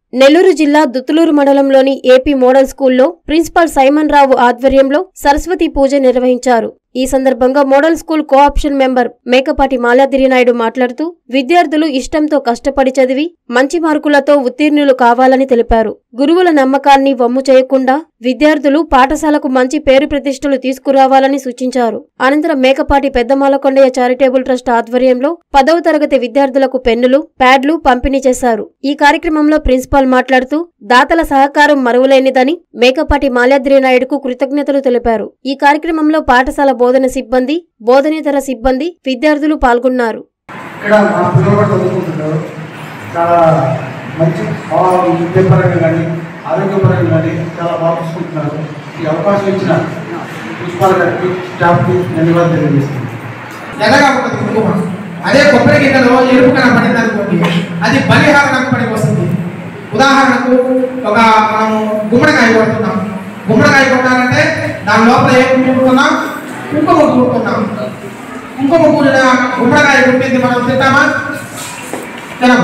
నెల్లూరు జిల్లా దుత్తులూరు మండలంలోని AP model స్కూల్లో ప్రిన్సిపాల్ సైమన్ రావు ఆధ్వర్యంలో సరస్వతి పూజ నిర్వహించారు ఈ సందర్భంగా model school cooption member Mekapati Maladri Naidu మాట్లాడుతూ విద్యార్థులు ఇష్టంతో కష్టపడి చదివి మంచి మార్కులతో ఉత్తీర్ణులు కావాలని తెలిపారు గురువుల నమ్మకాన్ని వమ్ము చేయకుండా విద్యార్థులు పాఠశాలకు మంచి పేరు ప్రతిష్టలు తీసుకురావాలని సూచించారు అనంతరం మేకపాటి పెద్దమాలకొండయ్య చారిటబుల్ ట్రస్ట్ ఆధ్వర్యంలో పదవ తరగతి విద్యార్థులకు పెన్నులు ప్యాడ్లు పంపిణీ చేశారు ఈ కార్యక్రమంలో ప్రిన్సిపాల్ మాట్లాడుతూ దాతల సహకారం మరువలేనిదని మేకపాటి మాల్యాద్రి నాయుడుకు కృతజ్ఞతలు తెలిపారు ఈ కార్యక్రమంలో పాఠశాల బోధన సిబ్బంది బోధనేతర సిబ్బంది విద్యార్థులు పాల్గొన్నారు ఇక్కడ మా పిల్లలు కూడా చదువుకుంటున్నారు చాలా మంచి ఆ విద్యాపరంగా కానీ ఆరోగ్యపరంగా కానీ చాలా బాగా చూసుకుంటున్నారు ఈ అవకాశం ఇచ్చిన ప్రిన్సిపాల్ గారికి స్టాఫ్కి ధన్యవాదాలు తెలియజేస్తున్నాను ఎలాగా ఉంటుంది కుంకుమ అదే కొబ్బరి గిన్నెలో ఎరుపు కనపడింది అనుకోండి అది బలిహారం పనికి వస్తుంది ఉదాహరణకు ఒక మనం గుమ్మడికాయ కొడుతున్నాం గుమ్మడికాయ కొట్టాలంటే దాని లోపల ఏం కూడుతున్నాం కుంకుమ కూడుతున్నాం కుంకుమ కూడిన గుమ్మడికాయ కుట్టింది మనం తింటామా తినము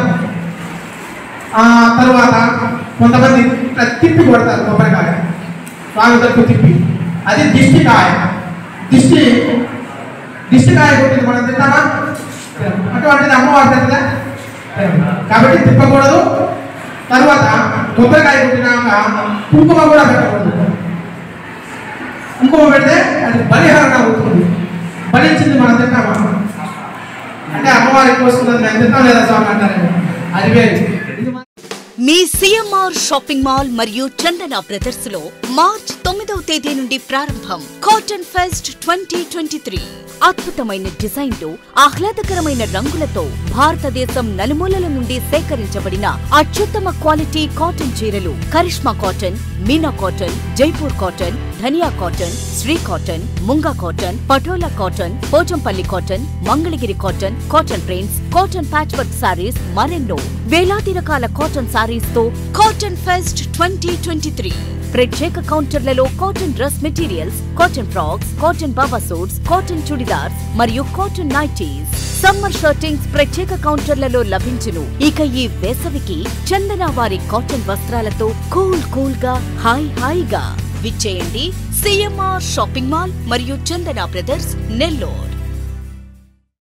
ఆ తర్వాత కొంతమంది ఇట్లా తిప్పి కొడతారు కొబ్బరికాయ నాలుగు తప్పు తిప్పి అది దిష్టికాయ దిష్టి దిష్టికాయ కొట్టింది మనం తింటామా తినము. అటువంటిది అమ్మవారి తింటుందా తినము. కాబట్టి తిప్పకూడదు తర్వాత కొబ్బరికాయ కొట్టినాక కుంకుమ కూడా పెట్టకూడదు కుంకుమ పెడితే అది బలిహరణ అవుతుంది బలించింది మనం తింటామా అంటే అమ్మవారికి కోసుకున్నది మేము తింటాం లేదా స్వామి అంటారేమో అది వేరు ఇది మన- మీ సిఎంఆర్ షాపింగ్ మాల్ మరియు చందన బ్రదర్స్ లో మార్చ్ తొమ్మిదవ తేదీ నుండి ప్రారంభం cotton fest twenty twenty three అద్భుతమైన డిజైన్లు ఆహ్లాదకరమైన రంగులతో భారతదేశం నలుమూలల నుండి సేకరించబడిన అత్యుత్తమ క్వాలిటీ కాటన్ చీరలు Karishma cotton Meena cotton Jaipur cotton Dhaniya cotton Shri cotton Munga cotton Patola cotton Pochampalli cotton Mangalagiri cotton cotton prints cotton patch work saris మరెన్నో వేలాది రకాల కాటన్ సారీస్ తో cotton fest twenty twenty three ప్రత్యేక కౌంటర్లలో cotton dress materials cotton frocks cotton baba suits cotton churidars మరియు కాటన్ నైటీస్ సమ్మర్ షర్టింగ్స్ ప్రత్యేక కౌంటర్లలో లభించును ఇక ఈ వేసవికి చందన వారి కాటన్ వస్త్రాలతో కూల్ కూల్ గా హాయ్ హాయిగా విచ్చేయండి సిఎంఆర్ షాపింగ్ మాల్ మరియు చందన బ్రదర్స్ నెల్లూరు